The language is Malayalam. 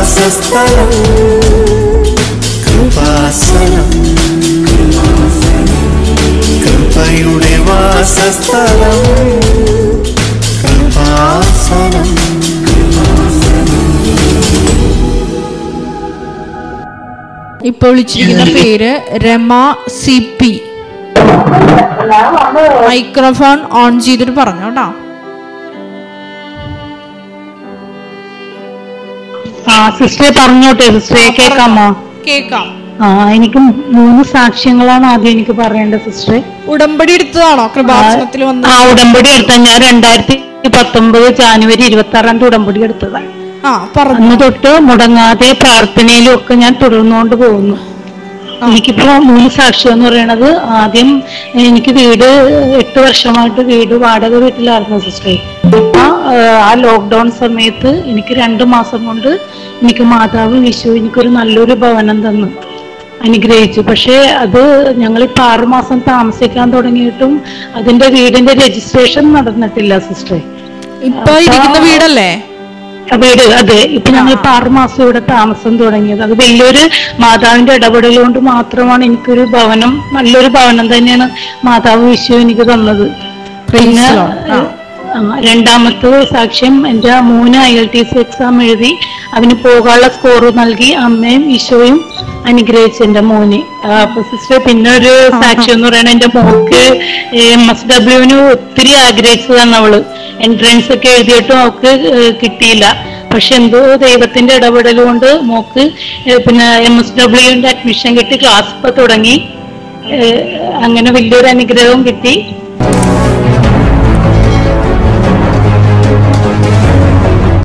വാസസ്ഥലം കൃപാസനം കൃപയുടെ വാസസ്ഥലം കൃപാസനം ഇപ്പോൾ വിളിച്ചിരിക്കുന്ന പേര് Rama C P microphone on ചെയ്തിട്ട് പറഞ്ഞു കേട്ടോ ആ സിസ്റ്ററെ പറഞ്ഞോട്ടെ സിസ്റ്ററെ കേൾക്കാമോ കേക്കാം ആ എനിക്ക് മൂന്ന് സാക്ഷ്യങ്ങളാണ് ആദ്യം എനിക്ക് പറയേണ്ടത് സിസ്റ്ററെ ഉടമ്പടി എടുത്തതാണോ കൃപാസനത്തിൽ വന്ന് ആ ഉടമ്പടി എടുത്ത ഞാൻ രണ്ടായിരത്തി പത്തൊമ്പത് ജാനുവരി ഇരുപത്തി ആറാം തീയതി ഉടമ്പടി എടുത്തതാണ് ആ പറഞ്ഞു അന്ന് തൊട്ട് മുടങ്ങാതെ പ്രാർത്ഥനയിലും ഒക്കെ ഞാൻ തുടർന്നുകൊണ്ട് പോകുന്നു എനിക്കിപ്പോ മൂന്ന് സാക്ഷ്യം എന്ന് പറയണത് ആദ്യം എനിക്ക് വീട് എട്ട് വർഷമായിട്ട് വീട് വാടക വീട്ടിലായിരുന്നു സിസ്റ്ററെ ഇപ്പൊ ആ ലോക്ക്ഡൌൺ സമയത്ത് എനിക്ക് രണ്ടു മാസം കൊണ്ട് എനിക്ക് മാതാവ് വിഷു എനിക്കൊരു നല്ലൊരു ഭവനം തന്നു അനുഗ്രഹിച്ചു പക്ഷേ അത് ഞങ്ങളിപ്പോ ആറുമാസം താമസിക്കാൻ തുടങ്ങിയിട്ടും അതിന്റെ വീടിന്റെ രജിസ്ട്രേഷൻ നടന്നിട്ടില്ല സിസ്റ്ററെ ഇപ്പൊ ഇരിക്കുന്ന വീടല്ലേ ആ വീട് അതെ ഇപ്പൊ ഞങ്ങൾ ഇപ്പൊ ആറ് മാസം ഇവിടെ താമസം തുടങ്ങിയത് അത് വലിയൊരു മാതാവിന്റെ ഇടപെടൽ കൊണ്ട് മാത്രമാണ് എനിക്കൊരു ഭവനം നല്ലൊരു ഭവനം തന്നെയാണ് മാതാവ് വിഷു എനിക്ക് തന്നത് പിന്നെ the Lord. ആ. ആ, രണ്ടാമത്തെ സാക്ഷ്യം എന്റെ മൂന്ന് I L T C exam എഴുതി അവന് പോകാനുള്ള സ്കോർ നൽകി അമ്മയും ഈശോയും അനുഗ്രഹിച്ചു എന്റെ മോന് ആ, അപ്പൊ സിസ്റ്റർ പിന്നെ ഒരു സാക്ഷ്യം എന്ന് പറയുന്നത് എന്റെ മോക്ക് എം എസ് ഡബ്ല്യുവിന് ഒത്തിരി ആഗ്രഹിച്ചതാണ് അവള് എൻട്രൻസ് ഒക്കെ എഴുതിയിട്ടും അവൾക്ക് ഏഹ്, കിട്ടിയില്ല പക്ഷെ എന്തോ ദൈവത്തിന്റെ ഇടപെടൽ കൊണ്ട് മോക്ക് ഏഹ്, പിന്നെ എം എസ് ഡബ്ല്യുവിന്റെ അഡ്മിഷൻ കിട്ടി ക്ലാസ് ഇപ്പൊ തുടങ്ങി ഏഹ്, അങ്ങനെ വലിയൊരു അനുഗ്രഹവും കിട്ടി